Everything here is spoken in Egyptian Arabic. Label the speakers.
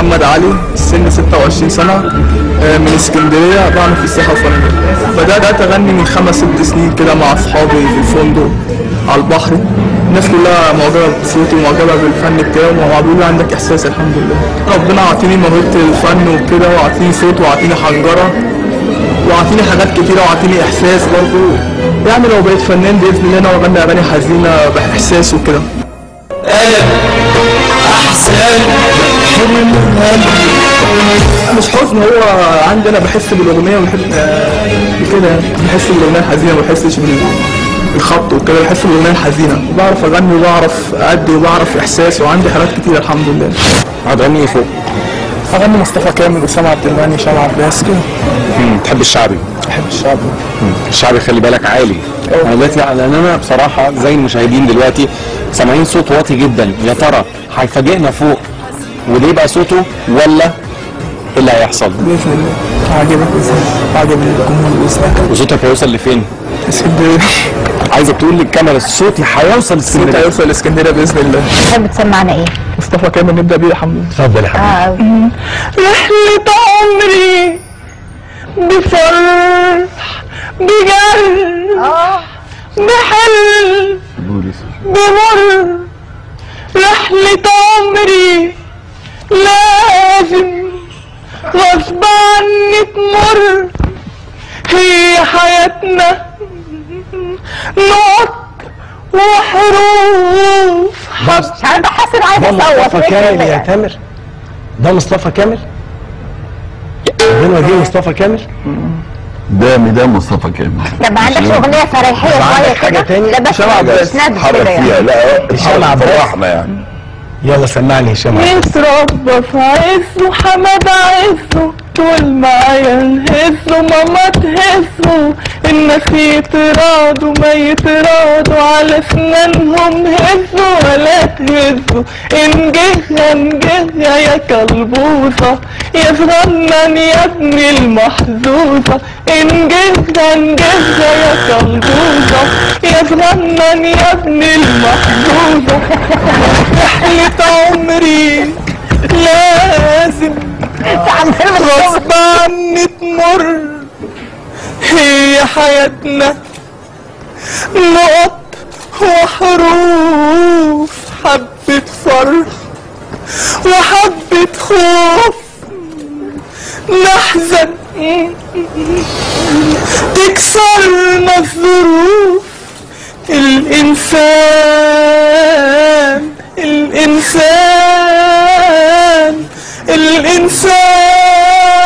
Speaker 1: محمد علي السن 26 سنة آه، من اسكندرية بعمل في السياحة الفنية بدأت أغني من خمس ست سنين كده مع أصحابي في الفندق على البحر الناس كلها معجبة بصوتي ومعجبة بالفن بتاعي وبيقولوا لي عندك إحساس الحمد لله ربنا عاطيني موهبة الفن وكده وعاطيني صوت وعاطيني حنجرة وعاطيني حاجات كتيرة وعاطيني إحساس برضه يعني لو بقيت فنان بإذن الله أنا وأغني أغاني حزينة بإحساس وكده مش حزن هو عندي انا بحس بالاغنيه وبحب كده يعني. بحس بالاغنيه الحزينه ما بحسش بال- بالخبط وكده بحس بالاغنيه الحزينه وبعرف اغني وبعرف ادي وبعرف احساس وعندي حاجات كتير الحمد لله
Speaker 2: هتغني ايه فوق؟
Speaker 1: اغني مصطفى كامل اسامه عبد الغني هشام عباس كده
Speaker 2: مم، تحب الشعبي
Speaker 1: بحب الشعب
Speaker 2: الشعبي خلي بالك عالي انا دلوقتي لان انا بصراحه زي المشاهدين دلوقتي سامعين صوت واطي جدا يا ترى هيفاجئنا فوق وده يبقى صوته ولا ايه اللي هيحصل؟
Speaker 1: باذن الله عاجبك باذن الله عاجب الجمهور باذن الله
Speaker 2: وصوتك هيوصل لفين؟
Speaker 1: اسكندريه
Speaker 2: عايزك تقول للكاميرا صوتي هيوصل
Speaker 1: صوتي
Speaker 2: اسكندريه
Speaker 1: هيوصل اسكندريه باذن الله
Speaker 3: تحب تسمعنا ايه؟
Speaker 1: مصطفى كامل نبدا بيه الحمد لله
Speaker 2: اتفضل يا حبيبي
Speaker 3: اه أوي.
Speaker 1: رحلة عمري بفرح بجرح
Speaker 3: اه
Speaker 1: بحل بمر رحلة عمري لازم غصب عني تمر هي حياتنا نقط وحروف
Speaker 3: مش عارفه حاسس إن عايزه
Speaker 4: ده
Speaker 3: اصوت
Speaker 4: مصطفى كامل يا
Speaker 3: يعني.
Speaker 4: تامر ده مصطفى كامل ربنا يجيب مصطفى كامل
Speaker 5: ده ميدان مصطفى كامل
Speaker 3: طب ما عندكش اغنيه فريحيه
Speaker 4: عندك
Speaker 3: شويه
Speaker 4: حاجة
Speaker 3: كده
Speaker 4: تاني؟
Speaker 3: لا بس
Speaker 1: هشام عباس.
Speaker 3: مش ندب
Speaker 5: حرك
Speaker 3: كده
Speaker 5: فيها
Speaker 3: يعني
Speaker 5: لا
Speaker 4: هشام عباس.
Speaker 5: فرحنا يعني
Speaker 4: يلا سمعني هشام عباس.
Speaker 1: يتربى في عزه حمد عزه طول معايا نهزه ماما تهزه الناس يترادوا ما يترادوا على اسنانهم هزوا ولا تهزوا انجزها انجزها يا كلبوزة يا صغنن يا ابن المحظوظة انجزها انجزها يا كلبوزة يا صغنن يا ابن المحظوظة رحلة عمري لازم غصب عني تمر هي حياتنا نقط وحروف حبة فرح وحبة خوف نحزن تكسرنا الظروف الإنسان الإنسان الإنسان